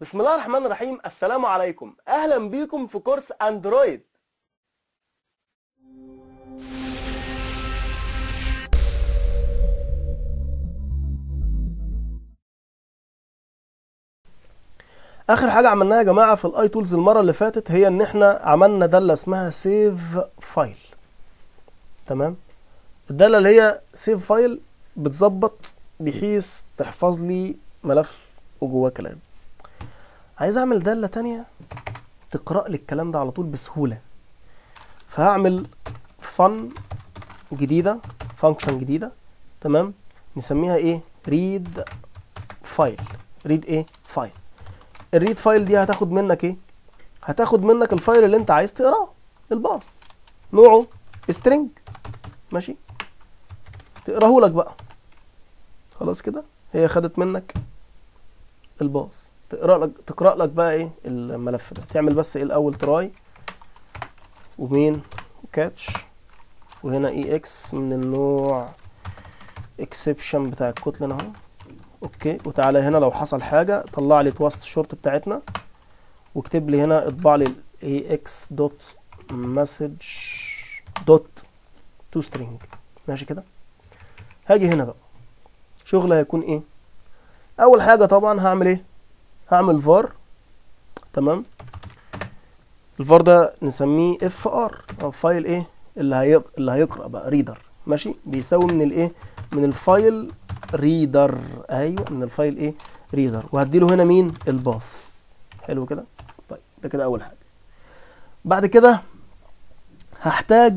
بسم الله الرحمن الرحيم السلام عليكم اهلا بيكم في كورس اندرويد اخر حاجه عملناها يا جماعه في الاي تولز المره اللي فاتت هي ان احنا عملنا داله اسمها سيف فايل تمام الداله اللي هي سيف فايل بتظبط بحيث تحفظ لي ملف وجواه كلام عايز اعمل داله تانية تقرا لي الكلام ده على طول بسهوله فهعمل فن جديده فانكشن جديده تمام نسميها ايه ريد فايل ريد ايه فايل الريد فايل دي هتاخد منك ايه هتاخد منك الفايل اللي انت عايز تقراه الباص نوعه string ماشي تقراه لك بقى خلاص كده هي خدت منك الباص تقرا لك تقرا لك بقى ايه الملف ده تعمل بس ايه الاول تراي ومين وكاتش وهنا اي اكس من النوع اكسبشن بتاع الكوتلين اهو اوكي وتعالى هنا لو حصل حاجه طلع لي توست الشورت بتاعتنا واكتب لي هنا اطبع لي اي اكس دوت مسج دوت تو سترينج ماشي كده هاجي هنا بقى شغل هيكون ايه اول حاجه طبعا هعمل ايه هعمل فار تمام الفار ده نسميه اف ار او فايل ايه اللي هي اللي هيقرا بقى ريدر ماشي بيساوي من الايه من الفايل ريدر ايوه من الفايل ايه ريدر وهديله هنا مين الباص حلو كده طيب ده كده اول حاجه بعد كده هحتاج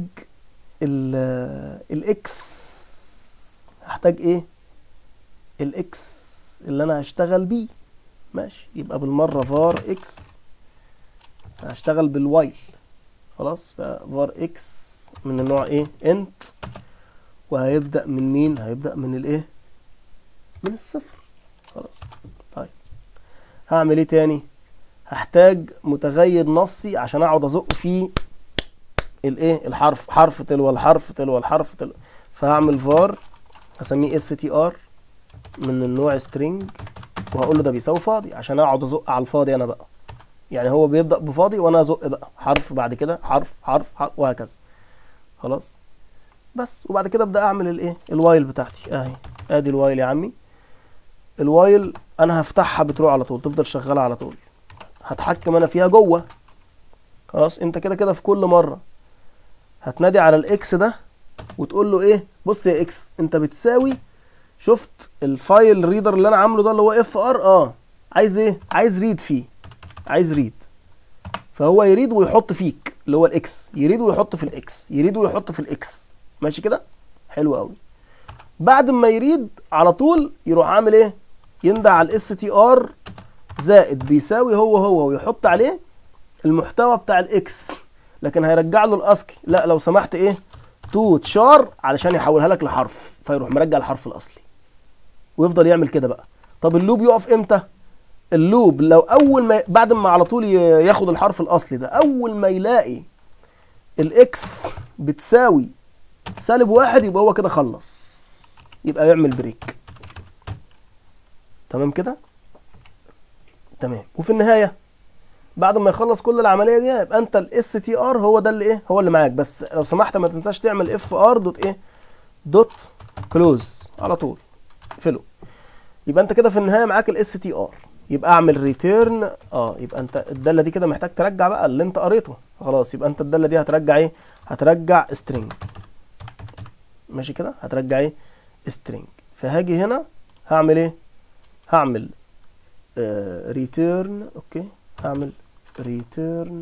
الاكس هحتاج ايه الاكس اللي انا هشتغل بيه ماشي يبقى بالمره فار اكس هشتغل بالوايل خلاص ففار اكس من النوع ايه انت وهيبدا من مين هيبدا من الايه من الصفر خلاص طيب هعمل ايه تاني هحتاج متغير نصي عشان اقعد ازق فيه الايه الحرف حرف تلو الحرف تلو الحرف تلو فهعمل فار هسميه اس تي ار من النوع سترينج وهقول له ده بيساوي فاضي عشان اقعد ازق على الفاضي انا بقى يعني هو بيبدا بفاضي وانا ازق بقى حرف بعد كده حرف حرف حرف وهكذا خلاص بس وبعد كده ابدا اعمل الايه الوايل بتاعتي اهي ادي الوايل يا عمي الوايل انا هفتحها بتروح على طول تفضل شغاله على طول هتحكم انا فيها جوه خلاص انت كده كده في كل مره هتنادي على الاكس ده وتقول له ايه بص يا اكس انت بتساوي شفت الفايل ريدر اللي انا عامله ده اللي هو اف ار اه عايز ايه عايز ريد فيه عايز ريد فهو يريد ويحط فيك اللي هو الاكس يريد ويحط في الاكس يريد ويحط في الاكس ماشي كده حلو قوي بعد ما يريد على طول يروح عامل ايه ينده على الاس تي ار زائد بيساوي هو هو ويحط عليه المحتوى بتاع الاكس لكن هيرجع له الاسكي لا لو سمحت ايه تو تشار علشان يحولها لك لحرف فيروح مرجع الحرف الاصلي ويفضل يعمل كده بقى طب اللوب يقف امتى اللوب لو اول ما بعد ما على طول ياخد الحرف الاصلي ده اول ما يلاقي الاكس بتساوي سالب واحد يبقى هو كده خلص يبقى يعمل بريك تمام كده تمام وفي النهايه بعد ما يخلص كل العمليه دي يبقى انت الاس تي ار هو ده اللي ايه هو اللي معاك بس لو سمحت ما تنساش تعمل اف ار دوت ايه دوت كلوز على طول اقفله يبقى انت كده في النهايه معاك الاس تي ار يبقى اعمل ريتيرن اه يبقى انت الداله دي كده محتاج ترجع بقى اللي انت قريته خلاص يبقى انت الداله دي هترجع ايه هترجع سترينج ماشي كده هترجع ايه سترينج فهاجي هنا هعمل ايه هعمل آه ريتيرن اوكي هعمل ريتيرن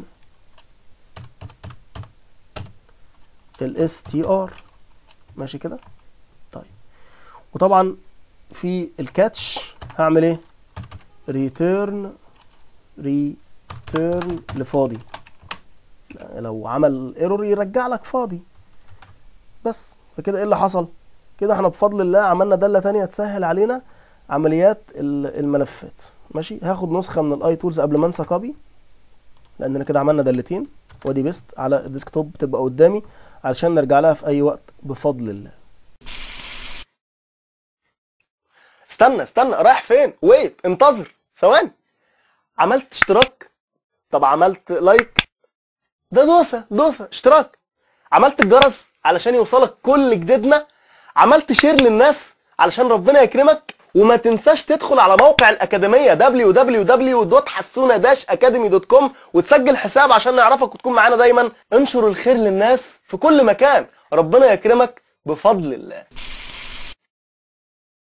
الاس تي ار ماشي كده طيب وطبعا في الكاتش هعمل ايه ريتيرن ريتيرن لفاضي لو عمل ايرور يرجع لك فاضي بس فكده ايه اللي حصل كده احنا بفضل الله عملنا داله تانية تسهل علينا عمليات الملفات ماشي هاخد نسخه من الاي تولز قبل ما انسى كوبي لاننا كده عملنا دالتين وادي بيست على الديسكتوب بتبقى قدامي علشان نرجع لها في اي وقت بفضل الله استنى استنى رايح فين ويت انتظر ثواني عملت اشتراك طب عملت لايك ده دوسه دوسه اشتراك عملت الجرس علشان يوصلك كل جديدنا عملت شير للناس علشان ربنا يكرمك وما تنساش تدخل على موقع الأكاديمية www.حسونة-academy.com وتسجل حساب عشان نعرفك وتكون معانا دايما انشر الخير للناس في كل مكان ربنا يكرمك بفضل الله